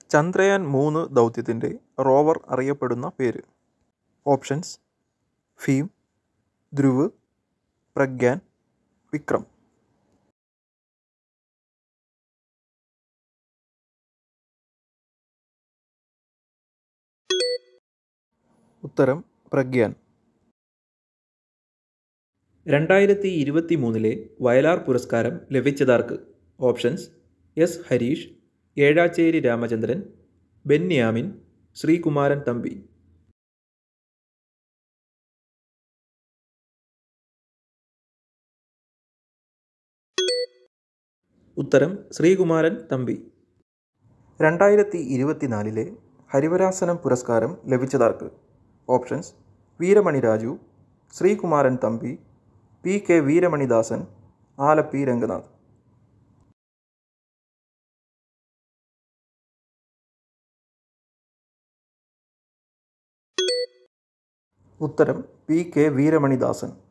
ചന്ദ്രയാൻ മൂന്ന് ദൗത്യത്തിൻ്റെ റോവർ അറിയപ്പെടുന്ന പേര് ഓപ്ഷൻസ് ഭീം ധ്രുവ് പ്രഗ്യാൻ വിക്രം ഉത്തരം പ്രഗ്യാൻ രണ്ടായിരത്തി ഇരുപത്തി മൂന്നിലെ വയലാർ പുരസ്കാരം ലഭിച്ചതാർക്ക് ഓപ്ഷൻസ് എസ് ഹരീഷ് ഏഴാച്ചേരി രാമചന്ദ്രൻ ബെന്യാമിൻ ശ്രീകുമാരൻ തമ്പി ഉത്തരം ശ്രീകുമാരൻ തമ്പി രണ്ടായിരത്തി ഇരുപത്തിനാലിലെ ഹരിവരാസനം പുരസ്കാരം ലഭിച്ചതാർക്ക് options Veeramani Raju Sreekumaran Thampi P K Veeramanidasan Alleppey Ranganath ഉത്തരം പി കെ വീരമണിദാസൻ